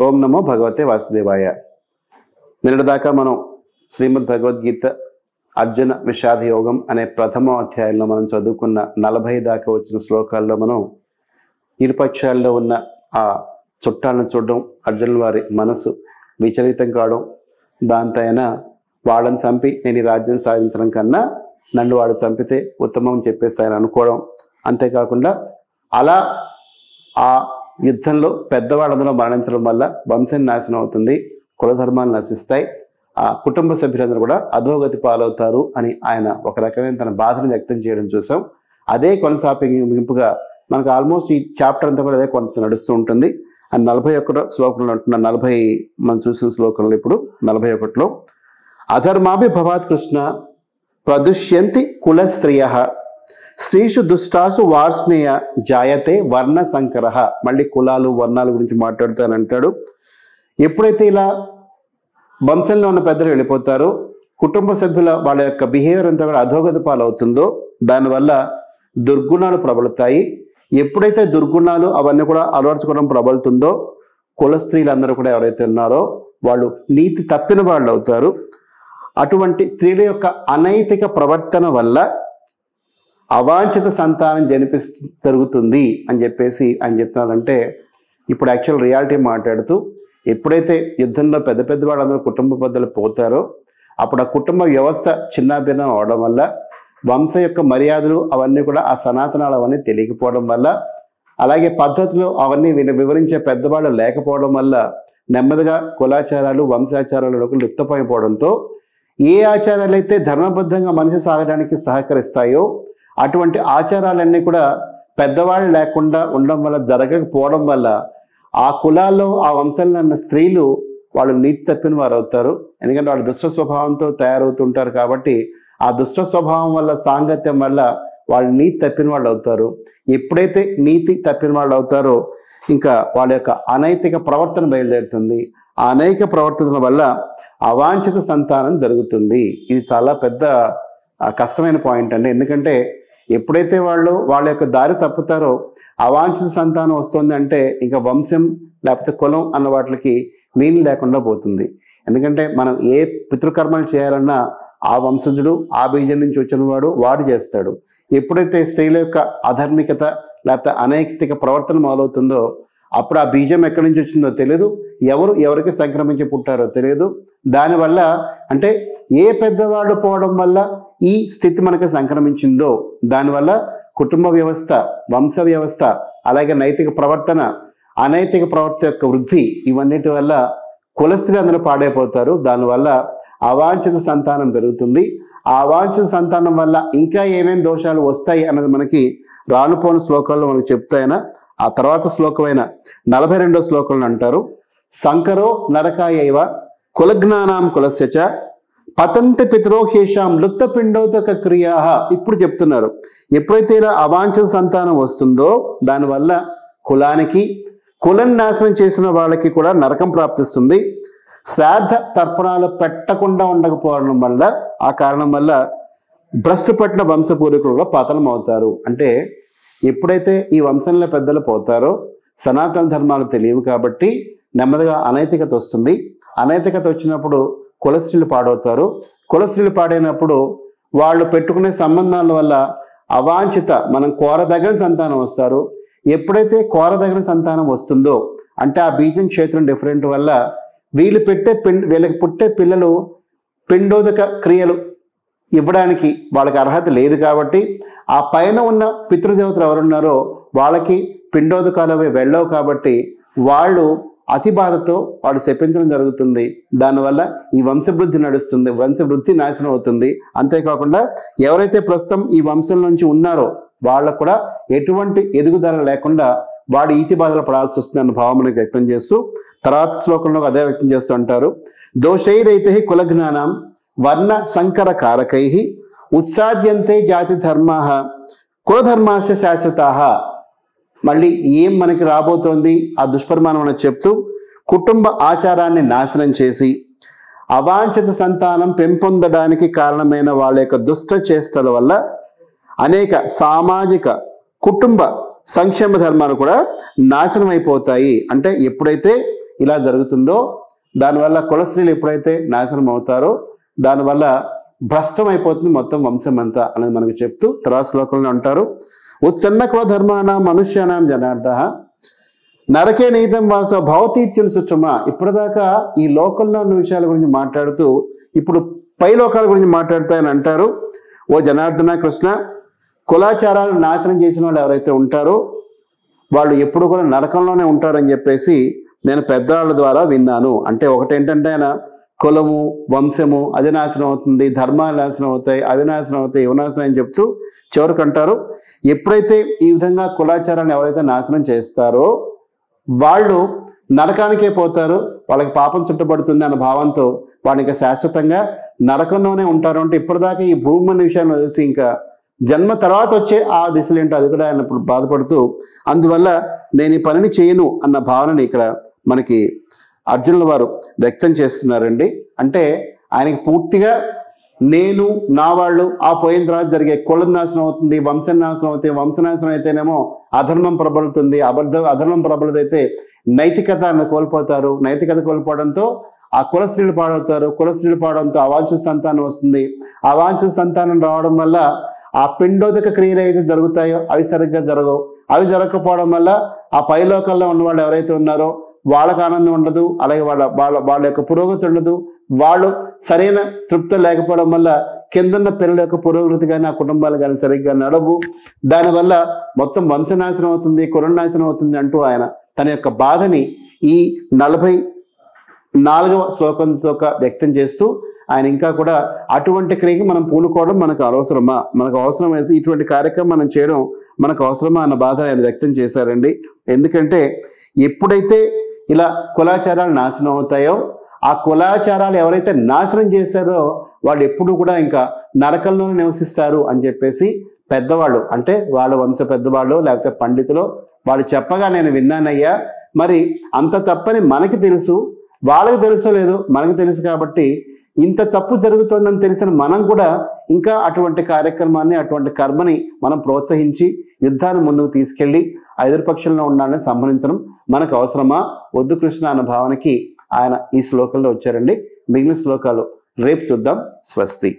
ఓం నమో భగవతే వాసుదేవాయ నిన్నటిదాకా మనం శ్రీమద్ భగవద్గీత అర్జున విషాద యోగం అనే ప్రథమ అధ్యాయంలో మనం చదువుకున్న నలభై దాకా వచ్చిన శ్లోకాల్లో మనం ఇరుపక్షాల్లో ఉన్న ఆ చుట్టాలను చూడడం అర్జునుల వారి మనసు విచలితం కావడం దాంతో అయినా వాళ్ళని చంపి నేను ఈ రాజ్యం సాధించడం కన్నా నన్ను వాడు చంపితే ఉత్తమం అని చెప్పేసి ఆయన అనుకోవడం అంతేకాకుండా అలా ఆ యుద్ధంలో పెద్దవాళ్ళందరూ మరణించడం వల్ల వంశం నాశనం అవుతుంది కులధర్మాలు నశిస్తాయి ఆ కుటుంబ సభ్యులందరూ కూడా అధోగతి పాలవుతారు అని ఆయన ఒక రకమైన తన బాధను వ్యక్తం చేయడం చూసాం అదే కొనసాగింపుగా మనకు ఆల్మోస్ట్ ఈ చాప్టర్ అంతా కూడా అదే కొంత నడుస్తూ ఉంటుంది ఆ నలభై ఒకటో శ్లోకంలో ఉంటున్న నలభై మనం చూసిన శ్లోకంలో ఇప్పుడు నలభై ఒకటిలో అధర్మాభి భవాత్ కృష్ణ ప్రదుష్యంతి కుల స్త్రియ స్త్రీషు దుష్టాసు వార్ష్ణేయ జాయతే వర్ణ సంకర మళ్ళీ కులాలు వర్ణాల గురించి మాట్లాడుతానంటాడు ఎప్పుడైతే ఇలా వంశంలో ఉన్న పెద్దలు వెళ్ళిపోతారో కుటుంబ సభ్యుల వాళ్ళ యొక్క బిహేవియర్ అంతా కూడా అధోగతి పాలవుతుందో దానివల్ల దుర్గుణాలు ప్రబలుతాయి ఎప్పుడైతే దుర్గుణాలు అవన్నీ కూడా అలవర్చుకోవడం ప్రబలుతుందో కుల స్త్రీలందరూ కూడా ఎవరైతే ఉన్నారో వాళ్ళు నీతి తప్పిన వాళ్ళు అవుతారు అటువంటి స్త్రీల యొక్క అనైతిక ప్రవర్తన వల్ల అవాంఛిత సంతానం జనిపి జరుగుతుంది అని చెప్పేసి ఆయన చెప్తున్నారంటే ఇప్పుడు యాక్చువల్ రియాలిటీ మాట్లాడుతూ ఎప్పుడైతే యుద్ధంలో పెద్ద పెద్ద వాళ్ళందరూ కుటుంబ పెద్దలు పోతారో అప్పుడు ఆ కుటుంబ వ్యవస్థ చిన్నాభిన్నం అవడం వల్ల వంశ యొక్క మర్యాదలు అవన్నీ కూడా ఆ సనాతనాలు అవన్నీ తెలియకపోవడం వల్ల అలాగే పద్ధతులు అవన్నీ విన- వివరించే పెద్దవాళ్ళు లేకపోవడం వల్ల నెమ్మదిగా కులాచారాలు వంశాచారాలు లిప్తమైపోవడంతో ఏ ఆచారాలు అయితే ధర్మబద్ధంగా మనిషి సాగడానికి సహకరిస్తాయో అటువంటి ఆచారాలన్నీ కూడా పెద్దవాళ్ళు లేకుండా ఉండడం వల్ల జరగకపోవడం వల్ల ఆ కులాల్లో ఆ వంశంలో ఉన్న స్త్రీలు వాళ్ళు నీతి తప్పిన వారు అవుతారు ఎందుకంటే వాళ్ళు దుష్ట స్వభావంతో తయారవుతుంటారు కాబట్టి ఆ దుష్ట స్వభావం వల్ల సాంగత్యం వల్ల వాళ్ళు నీతి తప్పిన వాళ్ళు అవుతారు ఎప్పుడైతే నీతి తప్పిన వాళ్ళు అవుతారో ఇంకా వాళ్ళ యొక్క అనైతిక ప్రవర్తన బయలుదేరుతుంది ఆ అనైక ప్రవర్తన వల్ల అవాంఛిత సంతానం జరుగుతుంది ఇది చాలా పెద్ద ఆ, కష్టమైన పాయింట్ అండి ఎందుకంటే ఎప్పుడైతే వాళ్ళు వాళ్ళ యొక్క దారి తప్పుతారో అవాంఛిత సంతానం వస్తుంది అంటే ఇంకా వంశం లేకపోతే కులం అన్న వాటికి మీని లేకుండా పోతుంది ఎందుకంటే మనం ఏ పితృకర్మలు చేయాలన్నా ఆ వంశజుడు ఆ బీజం నుంచి వచ్చిన వాడు వాడు చేస్తాడు ఎప్పుడైతే స్త్రీల యొక్క అధార్మికత లేకపోతే అనైతిక ప్రవర్తన మొదలవుతుందో అప్పుడు ఆ బీజం ఎక్కడి నుంచి వచ్చిందో తెలియదు ఎవరు ఎవరికి సంక్రమించి పుట్టారో తెలియదు దానివల్ల అంటే ఏ పెద్దవాళ్ళు పోవడం వల్ల ఈ స్థితి మనకు సంక్రమించిందో దానివల్ల కుటుంబ వ్యవస్థ వంశ వ్యవస్థ అలాగే నైతిక ప్రవర్తన అనైతిక ప్రవర్తన యొక్క వృద్ధి ఇవన్నిటి వల్ల కులస్త్రీ అందరూ పాడైపోతారు దానివల్ల అవాంఛిత సంతానం పెరుగుతుంది ఆ అవాంఛిత సంతానం వల్ల ఇంకా ఏమేమి దోషాలు వస్తాయి అన్నది మనకి రానుపోని శ్లోకాల్లో మనకు చెప్తాయన ఆ తర్వాత శ్లోకమైన నలభై రెండో శ్లోకంలో అంటారు సంకరో నరకాయైవ కులజ్ఞానాం కులస్యచ పతంతి పితరోహేషాం లుప్త పిండోదక క్రియా ఇప్పుడు చెప్తున్నారు ఎప్పుడైతే ఇలా అవాంఛిత సంతానం వస్తుందో దానివల్ల కులానికి కులం నాశనం చేసిన వాళ్ళకి కూడా నరకం ప్రాప్తిస్తుంది శ్రాద్ధ తర్పణాలు పెట్టకుండా ఉండకపోవడం వల్ల ఆ కారణం వల్ల భ్రష్టు పట్టిన వంశపూర్వీకులు కూడా పతనం అవుతారు అంటే ఎప్పుడైతే ఈ వంశంలో పెద్దలు పోతారో సనాతన ధర్మాలు తెలియవు కాబట్టి నెమ్మదిగా అనైతికత వస్తుంది అనైతికత వచ్చినప్పుడు కులస్త్రీలు పాడవుతారు కులస్త్రీలు పాడైనప్పుడు వాళ్ళు పెట్టుకునే సంబంధాల వల్ల అవాంఛిత మనం కోరదగిన సంతానం వస్తారు ఎప్పుడైతే కోరదగిన సంతానం వస్తుందో అంటే ఆ బీజం క్షేత్రం డిఫరెంట్ వల్ల వీళ్ళు పెట్టే పిం వీళ్ళకి పుట్టే పిల్లలు పిండోదక క్రియలు ఇవ్వడానికి వాళ్ళకి అర్హత లేదు కాబట్టి ఆ పైన ఉన్న పితృదేవతలు ఎవరున్నారో వాళ్ళకి పిండోదకాలు అవి వెళ్ళవు కాబట్టి వాళ్ళు అతి బాధతో వాడు శపించడం జరుగుతుంది దానివల్ల ఈ వంశవృద్ధి నడుస్తుంది వంశవృద్ధి నాశనం అవుతుంది అంతేకాకుండా ఎవరైతే ప్రస్తుతం ఈ వంశం నుంచి ఉన్నారో వాళ్ళకు కూడా ఎటువంటి ఎదుగుదల లేకుండా వాడు ఈతి బాధలు పడాల్సి వస్తుంది అన్న భావం మనకి వ్యక్తం చేస్తూ తర్వాత శ్లోకంలో అదే వ్యక్తం చేస్తూ అంటారు దోషైరైతే కులజ్ఞానం వర్ణ సంకర కారకై ఉత్సాద్యంతే జాతి ధర్మా కులధర్మాస్య శాశ్వత మళ్ళీ ఏం మనకి రాబోతోంది ఆ దుష్పరిమాణం అని చెప్తూ కుటుంబ ఆచారాన్ని నాశనం చేసి అవాంఛిత సంతానం పెంపొందడానికి కారణమైన వాళ్ళ యొక్క దుష్ట చేష్టల వల్ల అనేక సామాజిక కుటుంబ సంక్షేమ ధర్మాలు కూడా నాశనం అయిపోతాయి అంటే ఎప్పుడైతే ఇలా జరుగుతుందో దానివల్ల కులస్త్రీలు ఎప్పుడైతే నాశనం అవుతారో దానివల్ల భ్రష్టం అయిపోతుంది మొత్తం వంశం అంతా అనేది మనకు చెప్తూ తర్వాత శ్లోకంలో అంటారు ఉత్సన్న కుల ధర్మాన మనుష్యానాం జనార్ద నరకే నీతం వాస భవతీత్యులు సుష్టమా ఇప్పటిదాకా ఈ లోకంలో ఉన్న విషయాల గురించి మాట్లాడుతూ ఇప్పుడు పై లోకాల గురించి మాట్లాడుతాయని అంటారు ఓ జనార్దన కృష్ణ కులాచారాలు నాశనం చేసిన వాళ్ళు ఎవరైతే ఉంటారో వాళ్ళు ఎప్పుడు కూడా నరకంలోనే ఉంటారని చెప్పేసి నేను పెద్దవాళ్ళ ద్వారా విన్నాను అంటే ఒకటేంటంటే ఆయన కులము వంశము అది నాశనం అవుతుంది ధర్మాలు నాశనం అవుతాయి అవి నాశనం అవుతాయి ఇవి నాశనం అని చెప్తూ చివరికి అంటారు ఎప్పుడైతే ఈ విధంగా కులాచారాన్ని ఎవరైతే నాశనం చేస్తారో వాళ్ళు నరకానికే పోతారు వాళ్ళకి పాపం చుట్టబడుతుంది అన్న భావంతో వాళ్ళకి శాశ్వతంగా నరకంలోనే ఉంటారు అంటే ఇప్పటిదాకా ఈ భూమి అనే విషయాన్ని వదిలేసి ఇంకా జన్మ తర్వాత వచ్చే ఆ దిశలు ఏంటో అది కూడా ఆయన ఇప్పుడు బాధపడుతూ అందువల్ల నేను ఈ పనిని చేయను అన్న భావనని ఇక్కడ మనకి అర్జునుల వారు వ్యక్తం చేస్తున్నారండి అంటే ఆయనకి పూర్తిగా నేను నా వాళ్ళు ఆ పోయిన తర్వాత జరిగే కులం నాశనం అవుతుంది వంశం నాశనం అవుతుంది వంశనాశనం అయితేనేమో అధర్మం ప్రబలుతుంది అబద్ధ అధర్మం ప్రబలదైతే నైతికత అన్న కోల్పోతారు నైతికత కోల్పోవడంతో ఆ కుల స్త్రీలు పాడవుతారు కుల స్త్రీలు పాడడంతో అవాంఛ సంతానం వస్తుంది అవాంఛ సంతానం రావడం వల్ల ఆ పిండోదక క్రియలు ఏవైతే జరుగుతాయో అవి సరిగ్గా జరగవు అవి జరగకపోవడం వల్ల ఆ పైలోకల్లో ఉన్న వాళ్ళు ఎవరైతే ఉన్నారో వాళ్ళకి ఆనందం ఉండదు అలాగే వాళ్ళ వాళ్ళ వాళ్ళ యొక్క పురోగతి ఉండదు వాళ్ళు సరైన తృప్తి లేకపోవడం వల్ల కిందన్న పిల్లల యొక్క పురోగతి కానీ ఆ కుటుంబాలు కానీ సరిగ్గా నడవు దానివల్ల మొత్తం వంశనాశనం అవుతుంది కులనాశనం అవుతుంది అంటూ ఆయన తన యొక్క బాధని ఈ నలభై నాలుగవ శ్లోకంతో ఒక వ్యక్తం చేస్తూ ఆయన ఇంకా కూడా అటువంటి క్రియకి మనం పూనుకోవడం మనకు అవసరమా మనకు అవసరం వేసి ఇటువంటి కార్యక్రమం మనం చేయడం మనకు అవసరమా అన్న బాధ ఆయన వ్యక్తం చేశారండి ఎందుకంటే ఎప్పుడైతే ఇలా కులాచారాలు నాశనం అవుతాయో ఆ కులాచారాలు ఎవరైతే నాశనం చేశారో వాళ్ళు ఎప్పుడు కూడా ఇంకా నరకంలోనే నివసిస్తారు అని చెప్పేసి పెద్దవాళ్ళు అంటే వాళ్ళ వంశ పెద్దవాళ్ళు లేకపోతే పండితులు వాళ్ళు చెప్పగా నేను విన్నానయ్యా మరి అంత తప్పని మనకి తెలుసు వాళ్ళకి తెలుసో లేదో మనకు తెలుసు కాబట్టి ఇంత తప్పు జరుగుతోందని తెలిసిన మనం కూడా ఇంకా అటువంటి కార్యక్రమాన్ని అటువంటి కర్మని మనం ప్రోత్సహించి యుద్ధాన్ని ముందుకు తీసుకెళ్ళి ఆ ఎదురుపక్షంలో ఉండాలని సంబంధించడం మనకు అవసరమా వద్దు కృష్ణ అన్న భావనకి ఆయన ఈ శ్లోకంలో వచ్చారండి మిగిలిన శ్లోకాలు రేపు చూద్దాం స్వస్తి